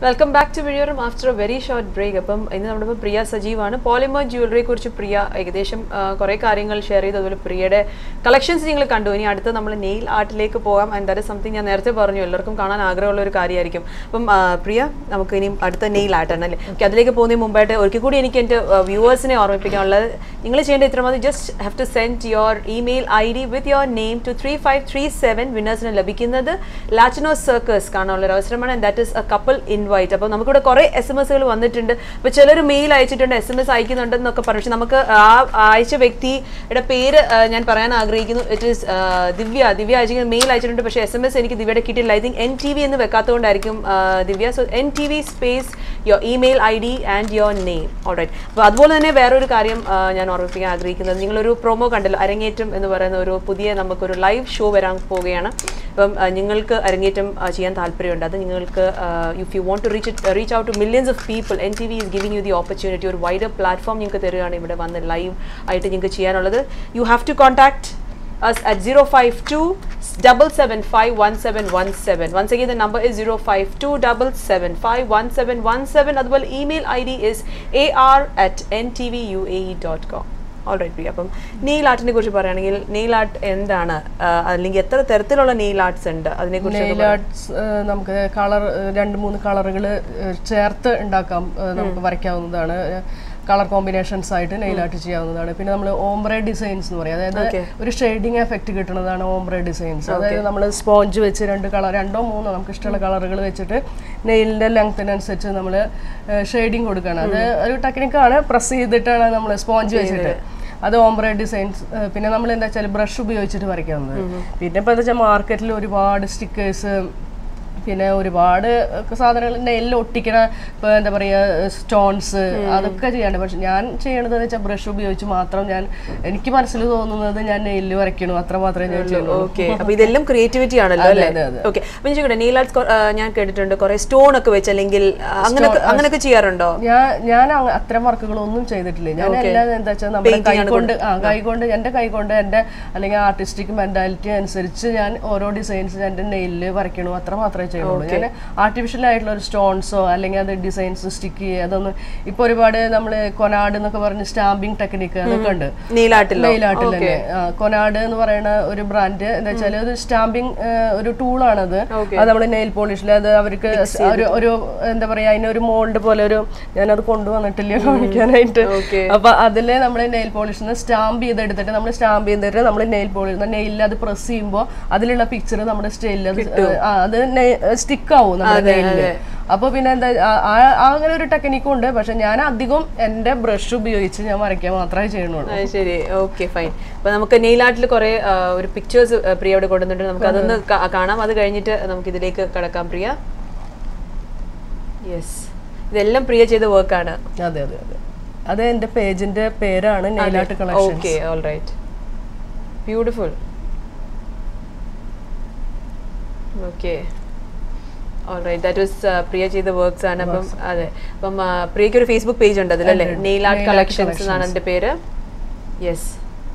Welcome back to വിഴിയോറും after a very short break അപ്പം ഇന്ന് നമ്മുടെ ഇപ്പോൾ പ്രിയ സജീവാണ് പോളിമർ ജ്വല്ലറിയെ കുറിച്ച് പ്രിയ ഏകദേശം ആ, കുറേ കാര്യങ്ങൾ ഷെയർ ചെയ്തു അതുപോലെ പ്രിയയുടെ കളക്ഷൻസ് നിങ്ങൾ കണ്ടു ഇനി അടുത്ത് നമ്മൾ നെയിൽ ആർട്ടിലേക്ക് പോകാം ആൻഡ് ദാറ്റ് ഇസ് സംതിങ് ഞാൻ നേരത്തെ പറഞ്ഞു എല്ലാവർക്കും കാണാൻ ആഗ്രഹമുള്ള ഒരു കാര്യമായിരിക്കും അപ്പം ആ, പ്രിയ നമുക്ക് ഇനി അടുത്ത നെയിൽ ആർട്ടാണ് അല്ലേ ഓക്കെ അതിലേക്ക് പോകുന്നതിന് മുമ്പായിട്ട് ഒരിക്കൽ കൂടി എനിക്ക് എൻ്റെ വ്യൂവേഴ്സിനെ ഓർമ്മിപ്പിക്കാനുള്ളത് നിങ്ങൾ ചെയ്യേണ്ട ഇത്ര മതി just have to send your email I D with your name to three five three seven വിന്നേഴ്സിന് ലഭിക്കുന്നത് ലാറ്റിനോ സർക്കസ് കാണാനുള്ള ഒരു അവസരമാണ് that is a couple invite അപ്പോൾ നമുക്കിവിടെ കുറേ എസ് എം എസുകൾ വന്നിട്ടുണ്ട് അപ്പോൾ ചിലർ മെയിൽ അയച്ചിട്ടുണ്ട് എസ് എം എസ് അയക്കുന്നുണ്ടെന്നൊക്കെ പറഞ്ഞു പക്ഷെ നമുക്ക് ആ അയച്ച വ്യക്തിയുടെ പേര് ആ, ഞാൻ പറയാൻ ആഗ്രഹിക്കുന്നു ഇറ്റ് ഈസ് ദിവ്യ ദിവ്യ അയച്ചിരിക്കുന്ന മെയിൽ അയച്ചിട്ടുണ്ട് പക്ഷേ എസ് എം എസ് എനിക്ക് ദിവ്യയുടെ കിട്ടിയില്ല I think N T V എന്ന് വെക്കാത്തതുകൊണ്ടായിരിക്കും ആ, Divya so N T V space your email I D and your name alright അപ്പോൾ അതുപോലെ തന്നെ വേറൊരു കാര്യം ആ, ഞാൻ ഓർമ്മിപ്പിക്കാൻ ആഗ്രഹിക്കുന്നത് നിങ്ങളൊരു പ്രൊമോ കണ്ടല്ലോ അരങ്ങേറ്റം എന്ന് പറയുന്ന ഒരു പുതിയ നമുക്കൊരു ലൈവ് ഷോ വരാൻ പോവുകയാണ് അപ്പം ആ, നിങ്ങൾക്ക് അരങ്ങേറ്റം ആ, ചെയ്യാൻ താല്പര്യമുണ്ട് അത് നിങ്ങൾക്ക് if you want to reach reach out to millions of people N T V is giving you the opportunity ഒരു വൈഡർ പ്ലാറ്റ്ഫോം നിങ്ങൾക്ക് തരികയാണ് ഇവിടെ വന്ന് ലൈവ് ആയിട്ട് നിങ്ങൾക്ക് ചെയ്യാനുള്ളത് you have to contact us at 052 775 Once again, the number is 052 775 അതുപോലെ email I D is A R at N T V U A E dot com alright Priya അപ്പം നെയിൽ ആർട്ടിനെ കുറിച്ച് പറയുകയാണെങ്കിൽ നെയിൽ ആർട്ട് എന്താണ് ആ, അല്ലെങ്കിൽ എത്ര തരത്തിലുള്ള നെയിൽ ആർട്സ് ഉണ്ട് അതിനെ കുറിച്ച് നെയിൽ ആർട്സ് നമുക്ക് കളർ രണ്ട് മൂന്ന് കളറുകൾ ചേർത്ത് ഉണ്ടാക്കാം ഏഹ് നമുക്ക് വരയ്ക്കാവുന്നതാണ് കളർ കോമ്പിനേഷൻസ് ആയിട്ട് നെയിൽ ആർട്ട് ചെയ്യാവുന്നതാണ് പിന്നെ നമ്മൾ ഓംബ്രെ ഡിസൈൻസ് എന്ന് പറയും അതായത് Okay. ഒരു ഷെയ്ഡിങ് എഫക്റ്റ് കിട്ടുന്നതാണ് ഓംബ്രെ ഡിസൈൻസ് അതായത് നമ്മൾ സ്പോഞ്ച് വെച്ച് രണ്ട് കളർ രണ്ടോ മൂന്നോ നമുക്ക് ഇഷ്ടമുള്ള കളറുകൾ വെച്ചിട്ട് നെയിലിന്റെ ലെങ്ത്തിനനുസരിച്ച് നമ്മൾ ഷെയ്ഡിങ് കൊടുക്കുകയാണ് അത് ഒരു ടെക്നിക്കാണ് പ്രസ് ചെയ്തിട്ടാണ് നമ്മൾ സ്പോഞ്ച് വെച്ചിട്ട് അത് ഓംബ്രെ ഡിസൈൻസ് പിന്നെ നമ്മൾ എന്താ വെച്ചാൽ ബ്രഷ് ഉപയോഗിച്ചിട്ട് വരയ്ക്കുന്നത് പിന്നെ ഇപ്പൊ എന്താ വെച്ചാൽ മാർക്കറ്റിൽ ഒരുപാട് സ്റ്റിക്കേഴ്സ് പിന്നെ ഒരുപാട് സാധനങ്ങൾ നെല്ലിൽ ഒട്ടിക്കണ ഇപ്പൊ എന്താ പറയാ സ്റ്റോൺസ് അതൊക്കെ ചെയ്യാണ്ട് പക്ഷെ ഞാൻ ചെയ്യണത് വെച്ചാൽ ബ്രഷ് ഉപയോഗിച്ച് മാത്രം ഞാൻ എനിക്ക് മനസ്സിൽ തോന്നുന്നത് ഞാൻ നെല്ല് വരയ്ക്കണു അത്ര മാത്രമേ ഞാൻ ചെയ്യുള്ളൂ ഓക്കെ അപ്പൊ ഇതെല്ലാം ക്രിയേറ്റിവിറ്റി ആണല്ലോ അല്ലേ അതെ, അതെ. ഓക്കെ അപ്പൊ ഞാൻ ചോദിക്കട്ടെ നെയിൽ ആർട്സ് ഞാൻ കേട്ടിട്ടുണ്ട് കുറെ സ്റ്റോൺ ഒക്കെ വെച്ച് അല്ലെങ്കിൽ അങ്ങനെ അങ്ങനെയൊക്കെ ചെയ്യാറുണ്ടോ ഞാൻ ഞാൻ അങ്ങ- അത്തരം വർക്കുകളൊന്നും ചെയ്തിട്ടില്ല ഞാൻ എല്ലാം എന്താ വെച്ചാൽ നമ്മുടെ കൈ കൊണ്ട് ആ കൈ കൊണ്ട് എൻ്റെ കൈ കൊണ്ട് എൻ്റെ അല്ലെങ്കിൽ ആർട്ടിസ്റ്റിക് മെന്റാലിറ്റി അനുസരിച്ച് ഞാൻ ഓരോ ഡിസൈൻസ് എൻ്റെ നെയിലിൽ വരയ്ക്കണു അത്ര മാത്രമേ ചെയ്യുള്ളൂ ഞാൻ ആർട്ടിഫിഷ്യൽ ആയിട്ടുള്ള ഒരു സ്റ്റോൺസോ അല്ലെങ്കിൽ അത് ഡിസൈൻസ് സ്റ്റിക്ക് ചെയ്യുക അതൊന്നും ഇപ്പൊ ഒരുപാട് നമ്മൾ കൊനാട് എന്നൊക്കെ പറഞ്ഞ് സ്റ്റാമ്പിങ് ടെക്നിക്ക് അതൊക്കെ ഉണ്ട് നെയിൽ ആർട്ടിലോ നെയിലാട്ടിൽ തന്നെ ആ, കൊനാഡ് എന്ന് പറയുന്ന ഒരു ബ്രാൻഡ് എന്താ വെച്ചാൽ അത് സ്റ്റാമ്പിങ് ഒരു ടൂളാണത് അത് നമ്മൾ നെയിൽ പോളിഷിൽ അത് അവർക്ക് ഒരു ഒരു എന്താ പറയാ അതിനൊരു മോൾഡ് പോലെ ഒരു ഞാനത് കൊണ്ടുവന്നിട്ടില്ല കാണിക്കാനായിട്ട് Okay. അപ്പൊ അതില് നമ്മൾ നെയിൽ പോളിഷിന് സ്റ്റാമ്പ് ചെയ്തെടുത്തിട്ട് നമ്മൾ സ്റ്റാമ്പ് ചെയ്തിട്ട് നമ്മൾ നെയിൽ പോളിഷ് നെയിലിൽ അത് പ്രസ് ചെയ്യുമ്പോൾ അതിലുള്ള പിക്ചർ നമ്മുടെ സ്റ്റൈലിൽ അത് ആ, അത് സ്റ്റിക്ക് ആവും നമ്മുടെ നെയിലില് അപ്പൊ പിന്നെ എന്താ ആ- ആ- ആ അങ്ങനെ ഒരു ടെക്നിക്കും ഉണ്ട് പക്ഷെ ഞാൻ അധികം എന്റെ ബ്രഷ് ഉപയോഗിച്ച് ഞാൻ വരയ്ക്കാൻ മാത്രമേ ചെയ്യണുള്ളൂ അത് ശരി ഓക്കെ ഫൈൻ അപ്പൊ നമുക്ക് നെയിൽ ആർട്ടിൽ കുറെ ഒരു പിക്ചേഴ്സ് പ്രിയ അവിടെ കൊണ്ടുവന്നിട്ടുണ്ട് നമുക്ക് അതൊന്ന് കാ- കാണാം അത് കഴിഞ്ഞിട്ട് നമുക്ക് ഇതിലേക്ക് കടക്കാം പ്രിയ യെസ് ഇതെല്ലാം പ്രിയ ചെയ്ത വർക്കാണ് അതെ അതെ അതെ അത് എന്റെ പേജിന്റെ പേരാണ് nail art collection okay all right beautiful okay alright that was Priya ചെയ്ത വർക്ക്സ് ആണ് അപ്പം അതെ അപ്പം ആ, പ്രിയയ്ക്ക് ഒരു ഫേസ്ബുക്ക് പേജ് ഉണ്ട് അതിലല്ലേ നെയിൽ ആർട്ട് കളക്ഷൻസ് എന്നാണ് എൻ്റെ പേര് യെസ്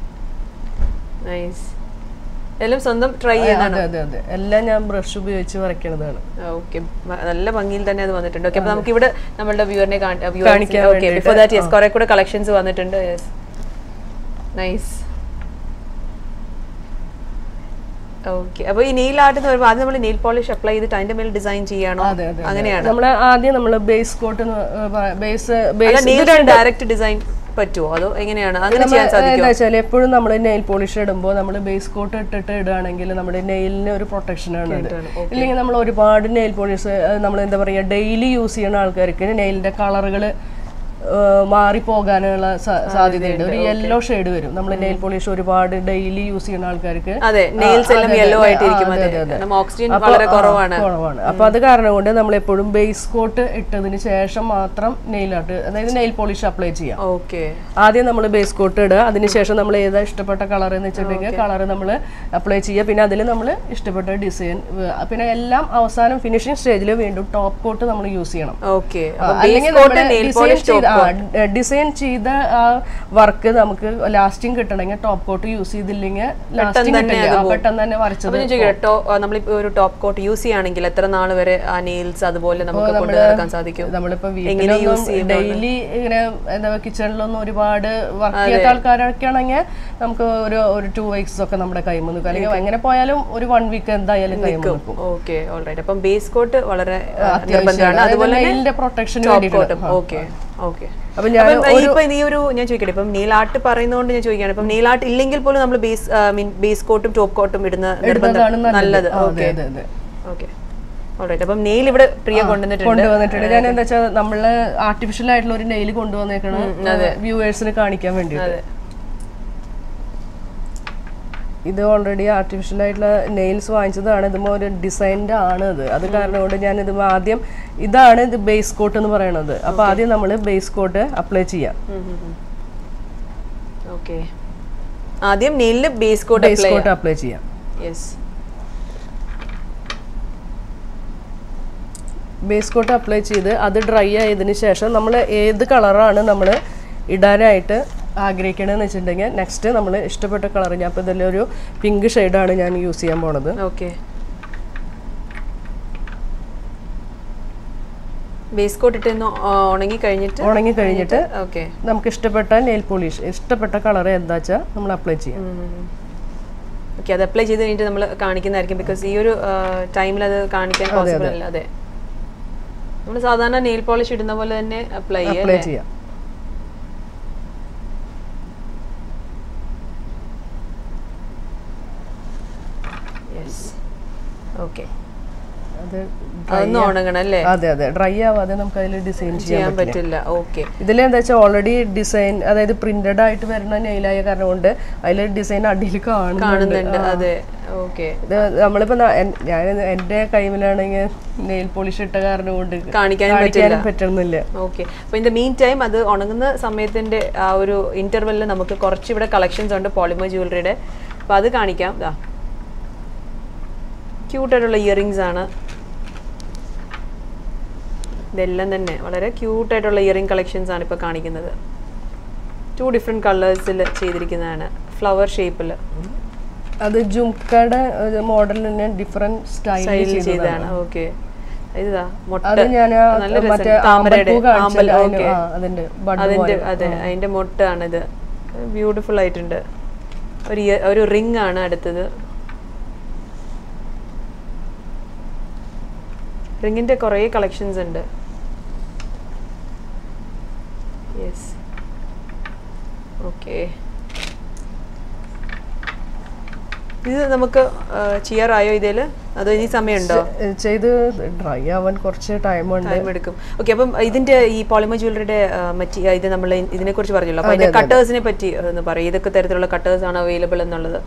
നൈസ് എല്ലാം സ്വന്തം ട്രൈ ചെയ്യുന്നതാണ് അതെ അതെ അതെ എല്ലാം ഞാൻ ബ്രഷ് ഉപയോഗിച്ച് വരയ്ക്കണതാണ് ഓക്കെ നല്ല ഭംഗിയിൽ തന്നെ അത് വന്നിട്ടുണ്ട് ഓക്കെ അപ്പൊ നമുക്ക് ഇവിടെ നമ്മളുടെ വ്യൂവറിനെ കാണിക്കാൻ ഓക്കെ ബിഫോർ ദാറ്റ് യെസ് കുറെ കൂടെ കളക്ഷൻസ് വന്നിട്ടുണ്ട് യെസ് നൈസ് ഓക്കെ അപ്പൊ ഈ നെയിൽ ആർട്ട് എന്ന് പറയുമ്പോൾ ആദ്യം നമ്മൾ നെയിൽ പോളിഷ് അപ്ലൈ ചെയ്തിട്ട് അതിന്റെ മേൽ ഡിസൈൻ ചെയ്യാണോ അതെ അതെ അങ്ങനെയാണ് നമ്മള് ആദ്യം നമ്മള് ബേസ് കോട്ട് ബേസ് അല്ല ബേസ് നെയിൽ ഡയറക്റ്റ് ഡിസൈൻ പറ്റുമോ അതോ എങ്ങനെയാണ് അങ്ങനെ ചെയ്യാൻ സാധിക്കും എന്താ വെച്ചാൽ എപ്പോഴും നമ്മൾ നെയിൽ പോളിഷ് ഇടുമ്പോൾ നമ്മൾ ബേസ് കോട്ട് ഇട്ടിട്ട് ഇടുകയാണെങ്കിൽ നമ്മുടെ നെയിലിന് ഒരു പ്രൊട്ടക്ഷൻ ആണ് അത് ഇല്ലെങ്കിൽ നമ്മൾ ഒരുപാട് നെയിൽ പോളിഷ് നമ്മൾ എന്താ പറയുക ഡെയിലി യൂസ് ചെയ്യുന്ന ആൾക്കാർക്ക് നെയിലിന്റെ കളറുകൾ മാറി പോകാനുള്ള സ- സാധ്യതയുണ്ട് ഒരു യെല്ലോ ഷെയ്ഡ് വരും നമ്മൾ നെയിൽ പോളിഷ് ഒരുപാട് ഡെയിലി യൂസ് ചെയ്യുന്ന ആൾക്കാർക്ക് അതെ നെയിൽസ് എല്ലാം യെല്ലോ ആയിട്ടിരിക്കും അതെ കാരണം ഓക്സിജൻ വളരെ കുറവാണ് കുറവാണ് അപ്പൊ അത് കാരണം കൊണ്ട് നമ്മൾ എപ്പോഴും ബേസ് കോട്ട് ഇട്ടതിന് ശേഷം മാത്രം നെയിൽ ആർട്ട് അതായത് നെയിൽ പോളിഷ് അപ്ലൈ ചെയ്യാം ഓക്കെ ആദ്യം നമ്മൾ ബേസ് കോട്ട് ഇടുക അതിനുശേഷം നമ്മൾ ഏതാ ഇഷ്ടപ്പെട്ട കളർ എന്ന് വെച്ചിട്ടുണ്ടെങ്കിൽ കളർ നമ്മൾ അപ്ലൈ ചെയ്യുക പിന്നെ അതിൽ നമ്മൾ ഇഷ്ടപ്പെട്ട ഡിസൈൻ പിന്നെ എല്ലാം അവസാനം ഫിനിഷിംഗ് സ്റ്റേജിൽ വീണ്ടും ടോപ്പ് കോട്ട് നമ്മൾ യൂസ് ചെയ്യണം ഓക്കെ അല്ലെങ്കിൽ നെയിൽ പോളിഷ് ആ ഡിസൈൻ ചെയ്ത ആ വർക്ക് നമുക്ക് ലാസ്റ്റിംഗ് കിട്ടണമെങ്കിൽ ടോപ്പ് കോട്ട് യൂസ് ചെയ്തില്ലെങ്കിൽ ലാസ്റ്റിംഗ് കിട്ടില്ല ആ, പെട്ടെന്ന് തന്നെ വരച്ചത് അപ്പൊ ഞാൻ ചോദിക്കട്ടെ നമ്മളിപ്പോ ഒരു ടോപ്പ് കോട്ട് യൂസ് ചെയ്യുകയാണെങ്കിൽ എത്ര നാൾ വരെ ആ നെയിൽസ് അതുപോലെ നമുക്ക് കൊണ്ടു നടക്കാൻ സാധിക്കും നമ്മളിപ്പോ എങ്ങനെ യൂസ് വീട്ടിലൊന്നും ഡെയിലി ഇങ്ങനെ എന്താ കിച്ചണിലൊന്നും ഒരുപാട് വർക്ക് ചെയ്യാത്ത ആൾക്കാരൊക്കെ ആണെങ്കിൽ നമുക്ക് ഒരു ഒരു ടു വീക്സ് ഒക്കെ നമ്മുടെ കൈമ നിൽക്കും അല്ലെങ്കിൽ എങ്ങനെ പോയാലും ഒരു വൺ വീക്ക് എന്തായാലും കൈമ നിൽക്കും ഓക്കെ ഓൾറൈറ്റ് അപ്പം ബേസ് കോട്ട് വളരെ ആ, നിർബന്ധമാണ് അതുപോലെ നെയിലിന്റെ പ്രൊട്ടക്ഷന് ടോപ്പ് വേണ്ടിയിട്ട് കോട്ടും ഓക്കെ ഓക്കെ അപ്പൊ ഞാൻ ഇപ്പൊ നീ ഒരു ഞാൻ ചോദിക്കട്ടെ ഇപ്പം നെയിൽ ആർട്ട് പറയുന്നതുകൊണ്ട് ഞാൻ ചോദിക്കുകയാണ് ഇപ്പം നെയിൽ ആർട്ട് ഇല്ലെങ്കിൽ പോലും നമ്മൾ ബേസ് മീൻ ബേസ് കോട്ടും ടോപ്പ് കോട്ടും ഇടുന്ന നിർബന്ധം ഇടുന്നതാണ് നല്ലത് ആ, ഓക്കെ അതെ അതെ അതെ ഓക്കെ ഓൾറൈറ്റ് അപ്പം നെയിൽ ഇവിടെ പ്രിയ കൊണ്ടുവന്നിട്ടുണ്ട് കൊണ്ടുവന്നിട്ടുണ്ട് ഞാൻ എന്താ വെച്ചാൽ നമ്മള് ആർട്ടിഫിഷ്യൽ ആയിട്ടുള്ള ഒരു നെയിൽ കൊണ്ടുവന്നേക്കണം വ്യൂവേഴ്സിന് കാണിക്കാൻ വേണ്ടിയിട്ട് അതെ ഇത് ഓൾറെഡി ആർട്ടിഫിഷ്യൽ ആയിട്ടുള്ള നെയിൽസ് വാങ്ങിച്ചതാണ് ഇതുമ്പോൾ ഒരു ഡിസൈൻ്റെ ആണ് ഇത് അത് കാരണം കൊണ്ട് ഞാൻ ഇത് ആദ്യം ഇതാണ് ഇത് ബേസ് കോട്ട് എന്ന് പറയണത് അപ്പോൾ ആദ്യം നമ്മൾ ബേസ് കോട്ട് അപ്ലൈ ചെയ്യാം ഓക്കെ ആദ്യം നെയിലിന് base coat base apply coat apply ചെയ്യാം യെസ് ബേസ് കോട്ട് അപ്ലൈ ചെയ്ത് അത് ഡ്രൈ ആയതിനു ശേഷം നമ്മൾ ഏത് കളറാണ് നമ്മൾ ഇടാനായിട്ട് ആഗ്രഹിക്കണമെന്ന് വെച്ചിട്ടുണ്ടെങ്കിൽ നെക്സ്റ്റ് നമ്മൾ ഇഷ്ടപ്പെട്ട കളർ ഞാൻ ഇപ്പോൾ ഇതിലൊരു പിങ്ക് ഷെയ്ഡാണ് ഞാൻ യൂസ് ചെയ്യാൻ പോണത് ഓക്കെ ബേസ് കോട്ട് ഇട്ട് ഒന്ന് ഉണങ്ങി കഴിഞ്ഞിട്ട് ഉണങ്ങി കഴിഞ്ഞിട്ട് ഓക്കെ നമുക്ക് ഇഷ്ടപ്പെട്ട നെയിൽ പോളിഷ് ഇഷ്ടപ്പെട്ട കളർ എന്താ വെച്ചാൽ നമ്മൾ അപ്ലൈ ചെയ്യാം ഓക്കെ അത് അപ്ലൈ ചെയ്ത് കഴിഞ്ഞിട്ട് നമ്മൾ കാണിക്കുന്നതായിരിക്കും ബിക്കോസ് ഈ ഒരു ടൈമിൽ അത് കാണിക്കാൻ പോസിബിൾ അല്ല അതെ നമ്മൾ സാധാരണ നെയിൽ പോളിഷ് ഇടുന്ന പോലെ തന്നെ അപ്ലൈ ചെയ്യാം അപ്ലൈ ചെയ്യാം യെസ് ഓക്കെ അത് അതൊന്നും ഉണങ്ങണം അല്ലേ അതെ അതെ ഡ്രൈ ആവാതെ നമുക്ക് അതിൽ ഡിസൈൻ ചെയ്യാം ചെയ്യാൻ പറ്റില്ല ഓക്കെ ഇതിൽ എന്താ വെച്ചാൽ ഓൾറെഡി ഡിസൈൻ അതായത് പ്രിന്റഡ് ആയിട്ട് വരുന്ന നെയിലായ കാരണം കൊണ്ട് അതിൽ ഡിസൈൻ അടിയിൽ കാണുന്നുണ്ട് കാണുന്നുണ്ട് അതെ ഓക്കെ ഇത് നമ്മളിപ്പോ ന- എൻ- ഞാൻ എന്റെ കൈമിലാണെങ്കിൽ നെയിൽ പോളിഷ് ഇട്ട കാരണം കൊണ്ട് കാണിക്കാനും കാണിക്കാനും പറ്റുന്നില്ല ഓക്കെ അപ്പോൾ ഇൻ ദ മീൻ ടൈം അത് ഉണങ്ങുന്ന സമയത്തിന്റെ ആ ഒരു ഇന്റർവെല്ലിൽ നമുക്ക് കുറച്ച് ഇവിടെ കളക്ഷൻസ് ഉണ്ട് പോളിമർ ജ്വല്ലറിയുടെ അപ്പോൾ അത് കാണിക്കാം ഇതാ ക്യൂട്ടായിട്ടുള്ള ഇയറിങ്സ് ആണ് ഇതെല്ലാം തന്നെ വളരെ ക്യൂട്ടായിട്ടുള്ള ഇയറിംഗ് കളക്ഷൻസ് ആണ് ഇപ്പോൾ കാണിക്കുന്നത് ടു ഡിഫറെൻറ്റ് കളേഴ്സിൽ ചെയ്തിരിക്കുന്നതാണ് ഫ്ലവർ ഷേപ്പിൽ അത് ജുംക്കയുടെ മോഡൽ തന്നെ ഡിഫറെന്റ് സ്റ്റൈലിൽ സ്റ്റൈലിൽ ചെയ്തതാണ് ഓക്കെ ഇതാ മുട്ട അത് ഞാൻ നല്ല മറ്റേ രസം താമരയുടെ ആമ്പൽപ്പൂ ആമ്പൽ കാണിച്ചല്ലോ, ഓക്കെ അതിന് ആ, അതിന്റെ ബഡ് അതിന്റെ അതെ അതിന്റെ മൊട്ടാണിത് ബ്യൂട്ടിഫുൾ ആയിട്ടുണ്ട് ഒരു ഇയ- ഒരു റിംഗ് ആണ് അടുത്തത് റിങ്ങിന്റെ കുറേ കളക്ഷൻസ് ഉണ്ട് യെസ് ഓക്കെ ഇത് നമുക്ക് ചെയ്യാറായോ ഇതിൽ അതോ ഇനി സമയമുണ്ടോ ചെയ്ത് ഡ്രൈ ആവാൻ കുറച്ച് ടൈം ഉണ്ട് ടൈം എടുക്കും ഓക്കെ അപ്പം ഇതിന്റെ ഈ പോളിമർ ജ്വല്ലറിയുടെ മറ്റി ഇത് നമ്മൾ ഇതിനെ കുറിച്ച് പറഞ്ഞല്ലോ അപ്പൊ അതിന്റെ കട്ടേഴ്സിനെ പറ്റി ഒന്ന് പറയും ഏതൊക്കെ തരത്തിലുള്ള കട്ടേഴ്സ് ആണ് അവൈലബിൾ എന്നുള്ളത്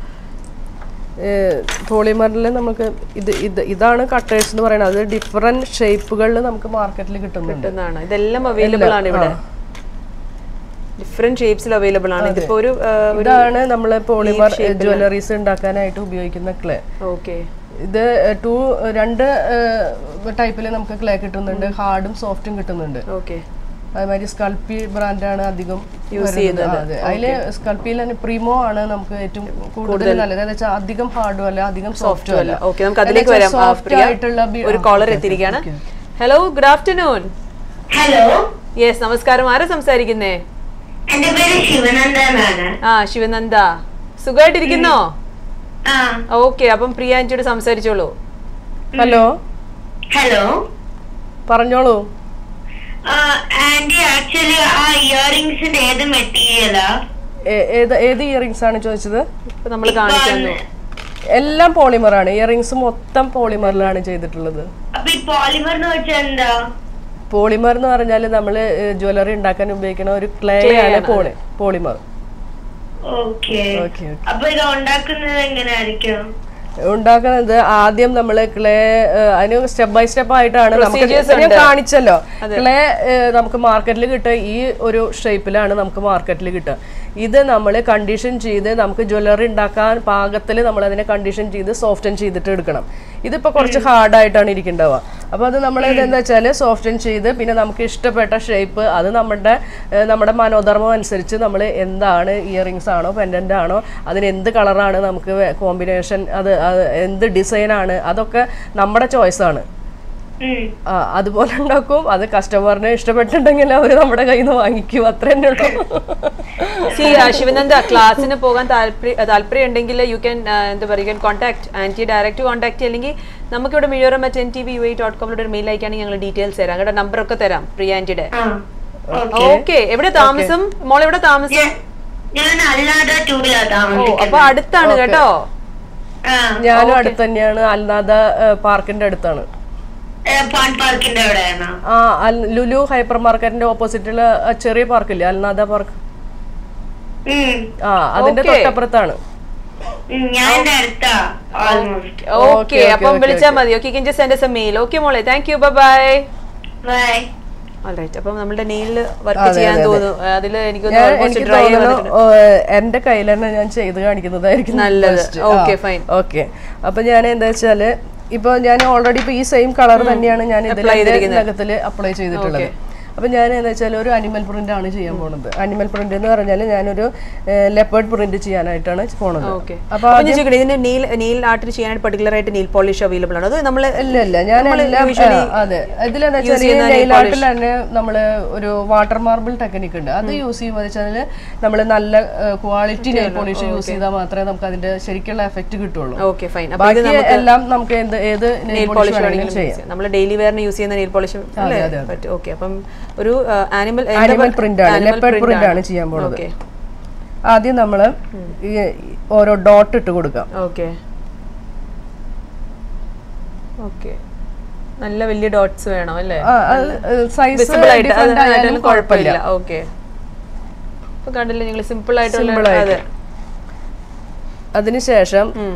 പോളിമറിൽ നമുക്ക് ഇത് ഇത് ഇതാണ് കട്ടേഴ്സ് എന്ന് പറയുന്നത് അത് ഡിഫറെന്റ് ഷേപ്പുകളിൽ നമുക്ക് മാർക്കറ്റിൽ കിട്ടുന്നുണ്ട് കിട്ടുന്നതാണ് ഇതെല്ലാം അവൈലബിൾ ആണ് ഇവിടെ ഡിഫറെന്റ് ഷേപ്സിൽ അവൈലബിൾ ആണ് ഇതിപ്പോ ഒരു ഇതാണ് നമ്മൾ പോളിമർ ജ്വല്ലറീസ് ഉണ്ടാക്കാനായിട്ട് ഉപയോഗിക്കുന്ന ക്ലേ ഓക്കെ ഇത് ടു രണ്ട് ടൈപ്പിൽ നമുക്ക് ക്ലേ കിട്ടുന്നുണ്ട് ഹാർഡും സോഫ്റ്റും കിട്ടുന്നുണ്ട് ഓക്കെ അതേമാതിരി സ്കൾപ്പി ബ്രാൻഡാണ് അധികം Use വരുന്നത്. ആ, അതെ അതില് സ്കൾപ്പിയിൽ തന്നെ പ്രീമോ ആണ് നമുക്ക് ഏറ്റവും കൂടുതൽ നല്ലത് എന്ന് വെച്ചാൽ അധികം ഹാർഡും അല്ല അധികം സോഫ്റ്റും അല്ല ഓക്കെ നമുക്ക് അതിലേക്ക് വരാം ആ, സോഫ്റ്റ് പ്രിയ, ആയിട്ടുള്ള ബി- ഒരു കോളർ എത്തിയിരിക്കുകയാണ് hello good afternoon hello yes നമസ്കാരം ആരാ സംസാരിക്കുന്നേ എന്റെ പേര് ശിവനന്ദ എന്നാണ് ആ ശിവനന്ദ സുഖമായിട്ടിരിക്കുന്നോ ആ ഓക്കെ അപ്പം പ്രിയ ആൻറ്റിയോട് സംസാരിച്ചോളൂ ഹലോ ഹലോ പറഞ്ഞോളൂ ആന്റി ആക്ച്വലി ആ ഇയറിംഗ്സിന്റെ ഏത് മെറ്റീരിയലാ ഏ- ഏത് ഏത് ഇയറിങ്സ് ആണ് ചോദിച്ചത് ഇപ്പൊ നമ്മൾ കാണിച്ചു തന്നു എല്ലാം പോളിമർ ആണ് ഇയറിങ്സ് മൊത്തം പോളിമറിലാണ് ചെയ്തിട്ടുള്ളത് അപ്പൊ ഈ പോളിമർ എന്ന് വെച്ചാൽ എന്താ പോളിമർ എന്ന് പറഞ്ഞാൽ നമ്മൾ ജ്വല്ലറി ഉണ്ടാക്കാൻ ഉപയോഗിക്കുന്ന ഒരു ക്ലേ ആണ് പോളി പോളിമർ ഓക്കെ ഓക്കെ അപ്പൊ ഇത് ഉണ്ടാക്കുന്നത് എങ്ങനെയായിരിക്കും ഉണ്ടാക്കുന്നത് ആദ്യം നമ്മൾ ക്ലേ അതിന് സ്റ്റെപ്പ് ബൈ സ്റ്റെപ്പ് ആയിട്ടാണ് നമുക്ക് Procedures ഞാൻ ഉണ്ട്. കാണിച്ചല്ലോ ക്ലേ നമുക്ക് മാർക്കറ്റിൽ കിട്ടുക ഈ ഒരു ഷേപ്പിലാണ് നമുക്ക് മാർക്കറ്റിൽ കിട്ടുക ഇത് നമ്മൾ കണ്ടീഷൻ ചെയ്ത് നമുക്ക് ജ്വല്ലറി ഉണ്ടാക്കാൻ പാകത്തിൽ നമ്മൾ അതിനെ കണ്ടീഷൻ ചെയ്ത് സോഫ്റ്റൻ ചെയ്തിട്ട് എടുക്കണം ഇതിപ്പോ കുറച്ച് ഹാർഡായിട്ടാണ് ഇരിക്കേണ്ടവ അപ്പോൾ അത് നമ്മൾ എന്താ വെച്ചാൽ സോഫ്റ്റൻ ചെയ്ത് പിന്നെ നമുക്ക് ഇഷ്ടപ്പെട്ട ഷേപ്പ് അത് നമ്മുടെ ഏഹ്, നമ്മുടെ മനോധർമ്മം അനുസരിച്ച് നമ്മൾ എന്താണ് ഇയറിങ്സ് ആണോ പെൻഡൻ്റ് ആണോ അതിന് എന്ത് കളറാണ് നമുക്ക് കോമ്പിനേഷൻ അത് അത് എന്ത് ഡിസൈനാണ് അതൊക്കെ നമ്മുടെ ചോയ്സാണ് ഉം. ആ അതുപോലെ ഉണ്ടാക്കും അത് കസ്റ്റമറിന് ഇഷ്ടപ്പെട്ടിട്ടുണ്ടെങ്കിൽ അവർ നമ്മുടെ കയ്യിൽ നിന്ന് വാങ്ങിക്കും അത്ര തന്നെ ഉള്ളൂ സി ശിവനന്ദ ക്ലാസ്സിന് പോകാൻ താല്പര്യം താല്പര്യം ഉണ്ടെങ്കിൽ യു ക്യാൻ എന്താ പറയുക കോൺടാക്ട് ആൻറ്റി ഡയറക്റ്റ് കോൺടാക്ട് അല്ലെങ്കിൽ നമുക്കിവിടെ മിഴോറം at N T V U I dot കോമിലൂടെ ഒരു മെയിൽ അയക്കുകയാണെങ്കിൽ ഞങ്ങൾ ഡീറ്റെയിൽസ് തരാം കേട്ടോ നമ്പർ ഒക്കെ തരാം പ്രിയ ആൻറ്റിയുടെ ആ ഓക്കെ എവിടെ താമസം മോൾ എവിടെ താമസം ഞാൻ- ഞാൻ അല്ലാതെ ടൂറിലാ ഓ താമസിക്കുന്നത് അപ്പൊ അടുത്താണ് കേട്ടോ ആ ഞാനും അടുത്ത് തന്നെയാണ് അൽനാദ പാർക്കിന്റെ അടുത്താണ് ഏ, പാൺ പാർക്കിന്റെ അവിടെയാണോ ആ അൽ- ലുലു ഹൈപ്പർ മാർക്കറ്റിന്റെ ഓപ്പോസിറ്റില് ചെറിയ പാർക്കില്ലേ അൽനാദ പാർക്ക് ഉം. ആ അതിന്റെ Okay. തൊട്ടപ്പുറത്താണ് ഉം, ഞാൻ എന്റെ അടുത്താ ഓൾമോസ്റ്റ് ഓക്കെ അപ്പം വിളിച്ചാൽ മതി ഓക്കെ കിൻ just send a mail okay മോളെ thank you bye bye alright അപ്പം നമ്മുടെ നെയിലിൽ വർക്ക് ചെയ്യാൻ തോന്നുന്നു അതിൽ എനിക്ക് ഞാൻ ഓൾമോസ്റ്റ് എനിക്ക് ഡ്രൈ തോന്നുന്നു ഓ, എന്റെ കയ്യിൽ തന്നെ ഞാൻ ചെയ്ത് കാണിക്കുന്നതായിരിക്കും നല്ലത്. Okay, fine. ഓക്കെ അപ്പൊ ഞാൻ എന്താ വെച്ചാല് ഇപ്പൊ ഞാൻ ഓൾറെഡി ഇപ്പൊ ഈ സെയിം കളർ തന്നെയാണ് ഞാൻ ഇതിനകത്തില് അപ്ലൈ ചെയ്തിട്ടുള്ളത് അപ്പൊ ഞാൻ എന്താ വെച്ചാൽ ഒരു അനിമൽ പ്രിന്റ് ആണ് ചെയ്യാൻ പോണത് അനിമൽ പ്രിന്റ് എന്ന് പറഞ്ഞാൽ ഞാനൊരു ലെപ്പേർഡ് പ്രിന്റ് ചെയ്യാനായിട്ടാണ് പോണത് ഓക്കെ അപ്പൊ അപ്പൊ ഞാൻ ചോദിക്കട്ടെ ഇതിന്റെ നെയിൽ നെയിൽ ആർട്ടിൽ ചെയ്യാനായിട്ട് പർട്ടിക്കുലർ ആയിട്ട് നെയിൽ പോളിഷ് അവൈലബിൾ ആണ് അത് നമ്മൾ ഇല്ല ഇല്ല ഞാൻ എല്ലാം ആ, അതെ ഇതിലെന്താ വെച്ചാൽ നെയിലാർട്ടിൽ തന്നെ നമ്മള് ഒരു വാട്ടർ മാർബിൾ ടെക്നിക് ഉണ്ട് അത് യൂസ് ചെയ്യുമ്പോൾ വെച്ചാൽ നമ്മൾ നല്ല ക്വാളിറ്റി നെയിൽ പോളിഷ് യൂസ് ചെയ്താൽ മാത്രമേ നമുക്ക് അതിന്റെ ശരിക്കുള്ള എഫക്റ്റ് കിട്ടുള്ളൂ ഓക്കെ ഫൈൻ അപ്പൊ ഇത് ബാക്കി എല്ലാം നമുക്ക് എന്ത് ഏത് നെയിൽ നെയിൽ പോളിഷ് പോളിഷ് വേണമെങ്കിലും ചെയ്യാം നമ്മൾ ഡെയിലി വെയറിന് യൂസ് ചെയ്യുന്ന നെയിൽ പോളിഷ് അല്ലേ പറ്റും ഓക്കെ അപ്പം ഒരു ആനിമൽ Animal print ആണ്, leopard print ആണ് ചെയ്യാൻ പോകുന്നത്. ഓക്കെ ആദ്യം നമ്മൾ ഈ ഓരോ ഡോട്ട് ഇട്ട് കൊടുക്കാം ഓക്കെ ഓക്കെ നല്ല വലിയ ഡോട്ട്സ് വേണം അല്ലേ സൈസ് വിസിബിൾ ആയിട്ട് അത് ഡിഫറെന്റ് ആയാലും ആയാലും കുഴപ്പമില്ല കുഴപ്പമില്ല ഓക്കെ ഇപ്പൊ കണ്ടില്ലേ നിങ്ങൾ സിമ്പിൾ ആയിട്ടുള്ള Simple ആയിട്ട്. അതെ അതിനുശേഷം ഉം.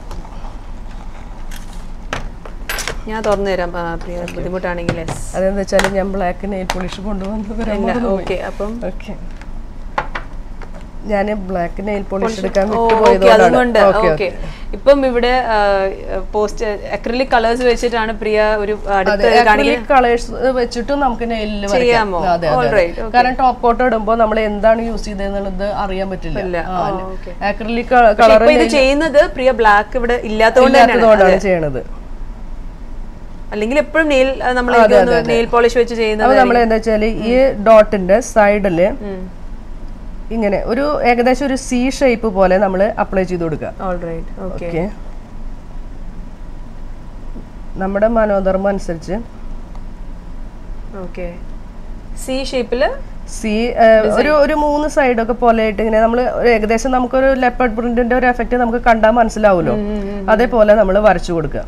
ഞാൻ തുറന്നു തരാം ആ, പ്രിയ ബുദ്ധിമുട്ടാണെങ്കിൽ അതെന്താ വെച്ചാൽ ഞാൻ ബ്ലാക്ക് നെയിൽ പോളിഷ് കൊണ്ടുവന്ന് വരാൻ ഓക്കെ അപ്പം ഓക്കെ ഞാൻ ബ്ലാക്ക് നെയിൽ പോളിഷ് എടുക്കാൻ ഓക്കെ വിട്ടുപോയതുകൊണ്ടാണ് അതുകൊണ്ട് ഓക്കെ ഓക്കെ ഇപ്പം ഇവിടെ പോസ്റ്റ് അക്രിലിക് കളേഴ്സ് വെച്ചിട്ടാണ് പ്രിയ ഒരു അടുത്ത് കാണിക്കുന്നത് കളേഴ്സ് വെച്ചിട്ടും നമുക്ക് നെയിലിൽ ചെയ്യാമോ? അതെ All അതെ right, okay. കാരണം ടോപ്പ് കോട്ട് ഇടുമ്പോൾ നമ്മൾ എന്താണ് യൂസ് ചെയ്തതെന്നുള്ളത് അറിയാൻ പറ്റില്ല ഇല്ല. ആ, okay. ആക്രിലിക് പക്ഷെ കളർ ഇപ്പൊ ഇത് ചെയ്യുന്നത് പ്രിയ ബ്ലാക്ക് ഇവിടെ ഇല്ലാത്തതുകൊണ്ട് തന്നെയാണ് ഇല്ലാത്തതുകൊണ്ടാണ് ചെയ്യണത് അല്ലെങ്കിൽ എപ്പോഴും നെയിൽ നമ്മൾ നെയിൽ പോളിഷ് വെച്ച് ചെയ്യുന്നത് അപ്പൊ നമ്മൾ എന്താ വെച്ചാല് ഈ ഡോട്ടിന്റെ സൈഡില് ഇങ്ങനെ ഒരു ഏകദേശം ഒരു സി ഷേപ്പ് പോലെ നമ്മൾ അപ്ലൈ ചെയ്ത് കൊടുക്കുക ഓൾറൈറ്റ് ഓക്കെ ഓക്കെ നമ്മുടെ മനോധർമ്മം അനുസരിച്ച് ഓക്കെ സി ഷേപ്പില് സി ഒരു ഒരു മൂന്ന് സൈഡൊക്കെ പോലെ ആയിട്ട് ഇങ്ങനെ നമ്മൾ ഏകദേശം നമുക്കൊരു ലെപ്പർഡ് പ്രിന്റിന്റെ ഒരു എഫക്റ്റ് നമുക്ക് കണ്ടാൽ മനസ്സിലാവുമല്ലോ അതേപോലെ നമ്മൾ വരച്ചു കൊടുക്കുക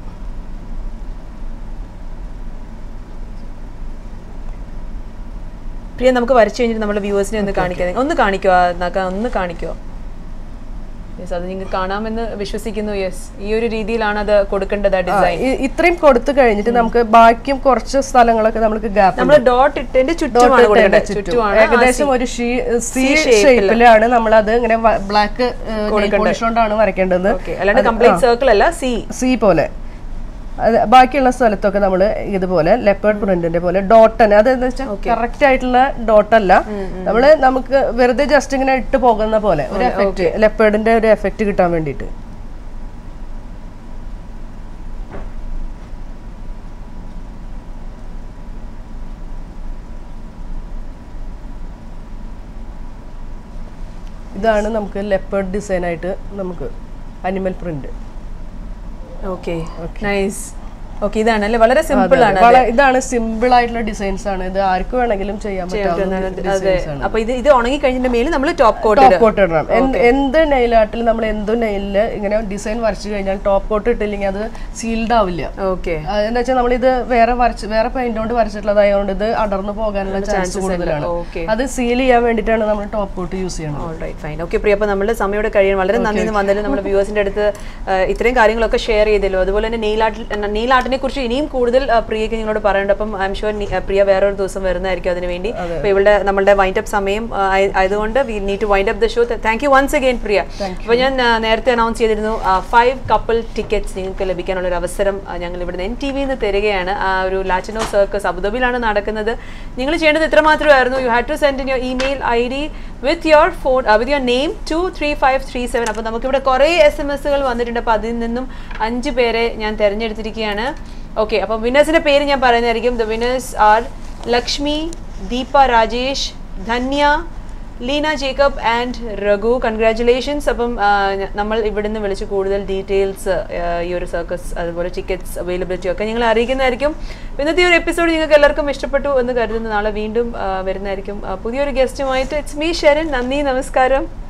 പ്രിയ നമുക്ക് വരച്ചു കഴിഞ്ഞിട്ട് നമ്മുടെ വ്യൂവേഴ്സിനെ ഒന്ന് കാണിക്കാം ഒന്ന് കാണിക്കോ ആ, നഖം ഒന്ന് കാണിക്കോ യെസ് അത് നിങ്ങൾക്ക് കാണാമെന്ന് വിശ്വസിക്കുന്നു യെസ് ഈ ഒരു രീതിയിലാണ് അത് കൊടുക്കേണ്ടത് ആ ഡിസൈൻ ഇ- ഇത്രയും കൊടുത്തു കഴിഞ്ഞിട്ട് നമുക്ക് ബാക്കിയും കുറച്ച് സ്ഥലങ്ങളൊക്കെ നമുക്ക് ഗ്യാപ്പ് നമ്മൾ ഡോട്ട് ഇട്ടതിന്റെ ചുറ്റുമാണ് കൊടുക്കേണ്ടത് ചുറ്റുമാണ് ഏകദേശം ഒരു സി ഷേപ്പിലാണ് നമ്മൾ അത് ഇങ്ങനെ ബ്ലാക്ക് പോളിഷ് കൊണ്ടാണ് വരയ്ക്കേണ്ടത് ഓക്കെ അല്ലാണ്ട് കംപ്ലീറ്റ് സർക്കിൾ അല്ല സി സി പോലെ അത് ബാക്കിയുള്ള സ്ഥലത്തൊക്കെ നമ്മൾ ഇതുപോലെ ലെപ്പേർഡ് പ്രിന്റിന്റെ പോലെ ഡോട്ട് തന്നെ അത് എന്താ വെച്ചാൽ കറക്റ്റ് ആയിട്ടുള്ള ഡോട്ട് അല്ല നമ്മൾ നമുക്ക് വെറുതെ ജസ്റ്റ് ഇങ്ങനെ ഇട്ട് പോകുന്ന പോലെ ഒരു എഫക്റ്റ് ലെപ്പേർഡിന്റെ ഒരു എഫക്റ്റ് കിട്ടാൻ വേണ്ടിയിട്ട് ഇതാണ് നമുക്ക് ലെപ്പേർഡ് ഡിസൈൻ ആയിട്ട് നമുക്ക് animal print okay nice okay ഇതാണ് അല്ലേ വളരെ സിമ്പിൾ ആണ് വള- ഇതാണ് സിമ്പിൾ ആയിട്ടുള്ള ഡിസൈൻസ് ആണ് ഇത് ആർക്ക് വേണമെങ്കിലും ചെയ്യാൻ പറ്റാവുന്ന അതെ ഡിസൈൻസ് ആണ് അപ്പൊ ഇത് ഇത് ഉണങ്ങി കഴിഞ്ഞതിന്റെ മേലിൽ നമ്മൾ ടോപ്പ് കോട്ട് ടോപ്പ് കോട്ട് ഇടണം എന്ത് എന്ത് നെയിൽ ആർട്ടിൽ നമ്മൾ എന്ത് നെയിലില് ഇങ്ങനെ ഡിസൈൻ വരച്ചു കഴിഞ്ഞാൽ ടോപ്പ് കോട്ട് ഇട്ടില്ലെങ്കിൽ അത് സീൽഡ് ആവില്ല ഓക്കെ അത് എന്താ വെച്ചാൽ നമ്മളിത് വേറെ വരച്ച് വേറെ പെയിന്റ് കൊണ്ട് വരച്ചിട്ടുള്ളതായതുകൊണ്ട് ഇത് അടർന്നു പോകാനുള്ള ചാൻസ് കൂടുതലാണ് ഓക്കെ അത് സീൽ ചെയ്യാൻ വേണ്ടിയിട്ടാണ് നമ്മൾ ടോപ്പ് കോട്ട് യൂസ് ചെയ്യണം ഓൾറൈറ്റ് ഫൈൻ ഓക്കെ പ്രിയ അപ്പോൾ നമ്മുടെ സമയം ഇവിടെ കഴിയാൻ വളരെ നന്ദി എന്ന് വന്നതിൽ നമ്മുടെ വ്യൂവേഴ്സിന്റെ അടുത്ത് ആ, ഇത്രയും കാര്യങ്ങളൊക്കെ ഷെയർ ചെയ്തല്ലോ അതുപോലെ തന്നെ നെയിൽ ആർട്ടിൽ നെയിൽ ആർട്ടിൽ ആർട്ടിനെ കുറിച്ച് ഇനിയും കൂടുതൽ ആ, പ്രിയക്ക് നിങ്ങളോട് പറയുന്നുണ്ട് അപ്പം ഐ എം ഷുവർ പ്രിയ വേറൊരു ദിവസം വരുന്നതായിരിക്കും അതിന് വേണ്ടി അപ്പോൾ ഇവിടെ നമ്മളുടെ വൈൻഡ് അപ്പ് സമയം ആ, ആയ- ആയതുകൊണ്ട് we need to wind up the show thank you once again Priya അപ്പോൾ ഞാൻ ആ, നേരത്തെ അനൗൺസ് ചെയ്തിരുന്നു ഫൈവ് കപ്പിൾ ടിക്കറ്റ്സ് നിങ്ങൾക്ക് ലഭിക്കാനുള്ള ഒരു അവസരം ആ, ഞങ്ങൾ ഇവിടുന്ന് എൻ ടി വിയിൽ നിന്ന് തരികയാണ് ആ ഒരു ലാറ്റിനോ സർക്കസ് അബുദാബിയിലാണ് നടക്കുന്നത് നിങ്ങൾ ചെയ്യേണ്ടത് ഇത്ര മാത്രമായിരുന്നു you had to send in your email I D with your phone with your name to three five three seven അപ്പോൾ നമുക്കിവിടെ കുറേ എസ് എം എസുകൾ വന്നിട്ടുണ്ട് അപ്പോൾ അതിൽ നിന്നും അഞ്ച് പേരെ ഞാൻ തിരഞ്ഞെടുത്തിരിക്കുകയാണ് ഓക്കെ അപ്പോൾ വിന്നേഴ്സിൻ്റെ പേര് ഞാൻ പറയുന്നതായിരിക്കും the winners are Lakshmi Deepa Rajesh Dhanya Leena Jacob and Raghu congratulations അപ്പം ആ, ഞ- നമ്മൾ ഇവിടുന്ന് വിളിച്ച് കൂടുതൽ ഡീറ്റെയിൽസ് ഈ ഒരു സർക്കസ് അതുപോലെ ടിക്കറ്റ്സ് അവൈലബിലിറ്റി ഒക്കെ നിങ്ങൾ അറിയിക്കുന്നതായിരിക്കും ഇന്നത്തെ ഈ ഒരു എപ്പിസോഡ് നിങ്ങൾക്ക് എല്ലാവർക്കും ഇഷ്ടപ്പെട്ടു എന്ന് കരുതുന്നു നാളെ വീണ്ടും ആ, വരുന്നതായിരിക്കും ആ, പുതിയൊരു ഗസ്റ്റുമായിട്ട് ഇറ്റ്സ് മീ ഷെരൻ നന്ദി നമസ്കാരം